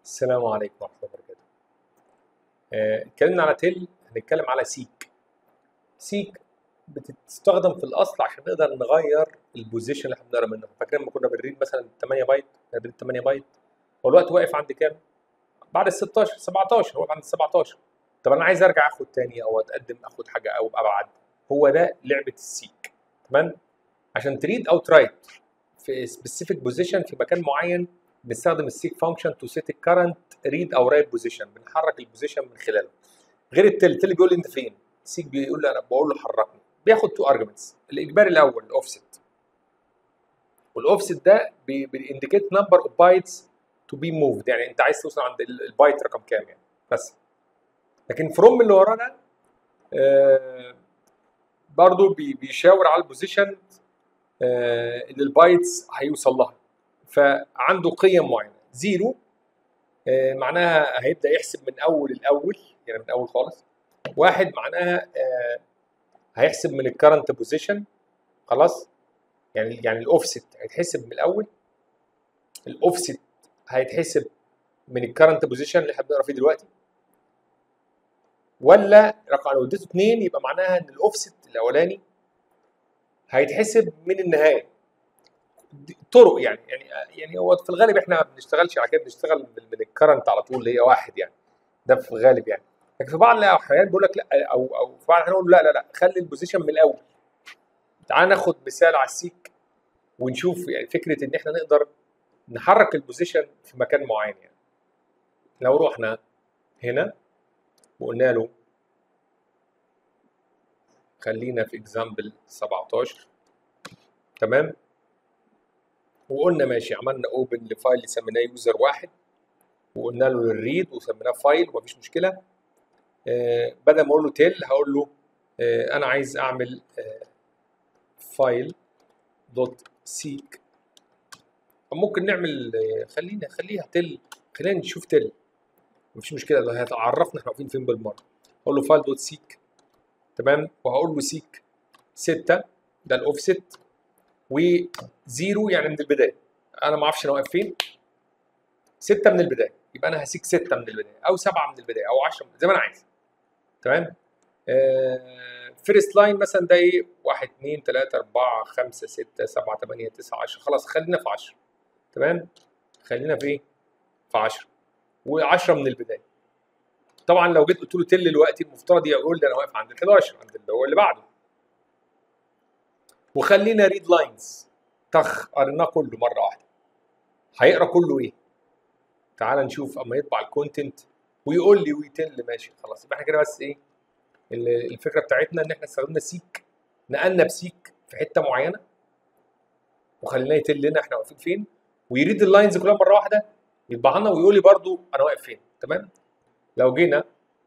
السلام عليكم ورحمة الله وبركاته. آه، اتكلمنا على تل هنتكلم على سيك. سيك بتستخدم في الأصل عشان نقدر نغير البوزيشن اللي احنا بنقرا منه. فاكرين لما كنا بنريد مثلا 8 بايت بنريد 8 بايت هو الوقت واقف عند كام؟ بعد ال 16 17 هو عند ال 17 طب انا عايز ارجع اخد تاني او اتقدم اخد حاجه او ابعد هو ده لعبه السيك تمام عشان تريد او ترايت في سبيسيفيك بوزيشن في مكان معين بنستخدم السيك فانكشن تو سيت الكرنت ريد او رايت بوزيشن بنحرك البوزيشن من خلاله غير التل التل بيقول لي انت فين السيك بيقول لي انا بقول له حركني بياخد تو ارجمنتس الاجباري الاول الاوفست والاوفست ده بينديكيت نمبر اوف بايتس تو بي موفد يعني انت عايز توصل عند ال- البايت رقم كام يعني بس لكن فروم اللي ورانا آه برضه بي- بيشاور على البوزيشن آه اللي البايتس هيوصل لها فعنده قيم معينه زيرو آه معناها هيبدا يحسب من اول الاول يعني من الاول خالص واحد معناها آه هيحسب من الكرنت بوزيشن خلاص يعني يعني الاوفست هيتحسب من الاول الاوفست هيتحسب من الكرنت بوزيشن اللي احنا بنقرا فيه دلوقتي ولا رقم لو اديته 2 يبقى معناها ان الاوفست الاولاني هيتحسب من النهايه دي طرق يعني يعني يعني هو في الغالب احنا ما بنشتغلش على كده بنشتغل من من الكرنت على طول اللي هي واحد يعني ده في الغالب يعني لكن في بعض الاحيان بيقول لك لا او او في بعض الاحيان يقول لا لا لا خلي البوزيشن من الاول تعال ناخد مثال على السيك ونشوف يعني فكره ان احنا نقدر نحرك البوزيشن في مكان معين يعني لو رحنا هنا وقلنا له خلينا في اكزامبل 17 تمام وقلنا ماشي عملنا اوبن لفايل اللي سميناه يوزر واحد وقلنا له الريد وسميناه فايل ومفيش مشكله آه بدل ما اقول له تيل هقول له آه انا عايز اعمل آه فايل دوت سيك ممكن نعمل آه خلينا خليها تل خلينا نشوف تل مفيش مشكله ده هتعرفنا احنا واقفين فين بالمره اقول له فايل دوت سيك تمام وهقول له سيك 6 ده الاوفست وزيرو يعني من البدايه انا ما اعرفش انا واقف فين 6 من البدايه يبقى انا هسيك 6 من البدايه او 7 من البدايه او 10 زي ما انا عايز تمام فيرست لاين مثلا ده ايه 1 2 3 4 5 6 7 8 9 10 خلاص خلينا في 10 تمام خلينا في ايه في 10 و10 من البدايه طبعا لو جيت قلت له تل دلوقتي المفترض يقول لي انا واقف عند ال 11 عند اللي هو اللي بعده وخلينا ريد لاينز طخ قريناه كله مره واحده هيقرا كله ايه تعال نشوف اما يطبع الكونتنت ويقول لي ويتل ماشي خلاص يبقى احنا كده بس ايه ال- الفكره بتاعتنا ان احنا استخدمنا سيك نقلنا بسيك في حته معينه وخليناه يتل لنا احنا واقفين فين ويريد اللاينز كلها مره واحده يطبع لنا ويقول لي برده انا واقف فين تمام لو جينا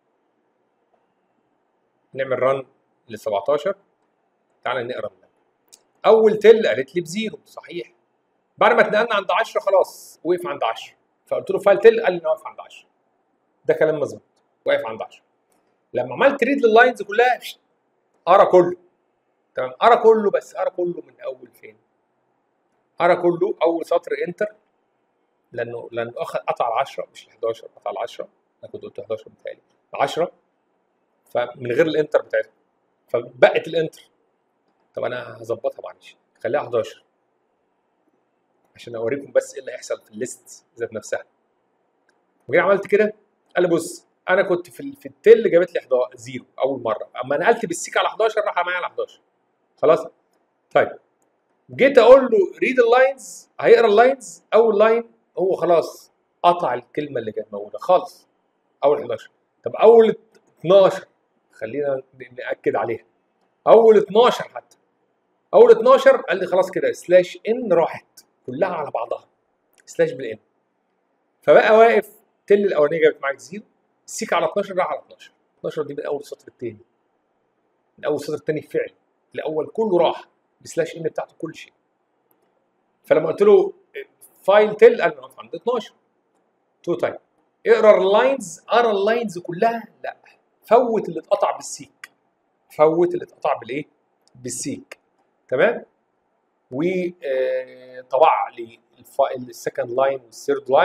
نعمل رن ل 17 تعالى نقرا منها اول تل قالت لي بزيرو صحيح بعد ما اتنقلنا عند 10 خلاص وقف عند 10 فقلت له فايل تل قال لي انا واقف عند 10 ده كلام مظبوط واقف عند 10 لما عملت ريد لللاينز كلها شت، قرا كله تمام قرا كله بس قرا كله من اول فين قرا كله اول سطر انتر لانه لانه اخذ قطع ال 10 مش ال 11 قطع ال 10 انا كنت قلت 11 بتهيألي 10 فمن غير الانتر بتاعتها فبقت الانتر طب انا هظبطها معلش خليها 11 عشان اوريكم بس ايه اللي هيحصل في الليست ذات نفسها وجيت عملت كده قال لي بص انا كنت في ال- في التل جابت لي 11 زيرو اول مره اما نقلت بالسيك على 11 راح معايا على 11 خلاص طيب جيت اقول له ريد اللاينز هيقرا اللاينز اول لاين هو خلاص قطع الكلمه اللي كانت موجوده خالص اول 11 طب اول 12 خلينا ن- ناكد عليها اول 12 حتى اول 12 قال لي خلاص كده سلاش ان راحت كلها على بعضها سلاش بالان فبقى واقف تل الاولانيه جابت معاك زيرو السيك على 12 راح على 12 12 دي من اول السطر الثاني من اول السطر الثاني فعل الاول كله راح بسلاش ان بتاعته كل شيء فلما قلت له فايل تل قال لي أنا واقف عند 12 قلت له طيب اقرا اللاينز قرا اللاينز كلها لا فوت اللي اتقطع بالسيك فوت اللي اتقطع بالايه بالسيك تمام وطبع لي السكند لاين والثيرد لاين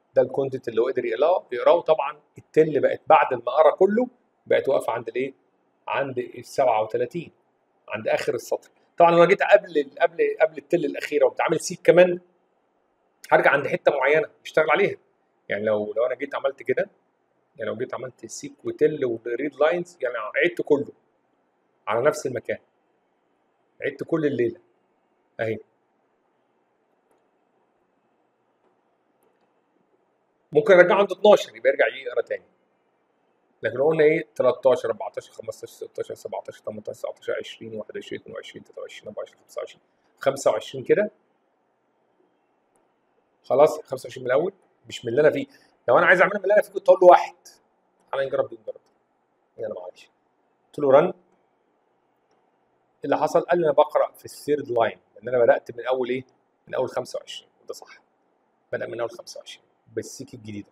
ده الكونتنت اللي هو قدر يقراه يقراه طبعا التل بقت بعد ما قرا كله بقت واقفه عند الايه؟ عند ال 37 عند اخر السطر طبعا لو انا جيت قبل قبل قبل التل الاخيره وقمت عامل سيك كمان هرجع عند حته معينه اشتغل عليها يعني لو لو انا جيت عملت كده يعني لو جيت عملت سيك وتل وريد لاينز يعني عدت كله على نفس المكان عدت كل الليله اهي ممكن ارجعه عند 12 يبقى يرجع يقرا تاني لكن لو قلنا ايه 13 14 15 16 17 18 19 20 21 22 23 24 25 25 كده خلاص 25 من الاول مش من اللي انا فيه لو انا عايز اعملها من اللي انا فيه كنت اقول له واحد تعالى نجرب دي نجرب يلا معلش قلت له رن اللي حصل قال لي انا بقرا في الثيرد لاين لان انا بدات من اول ايه؟ من اول 25 وده صح بدا من اول 25 بالسيك الجديده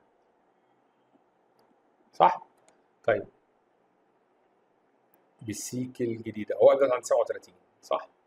صح؟ طيب بالسيك الجديده هو ده عند 37 صح؟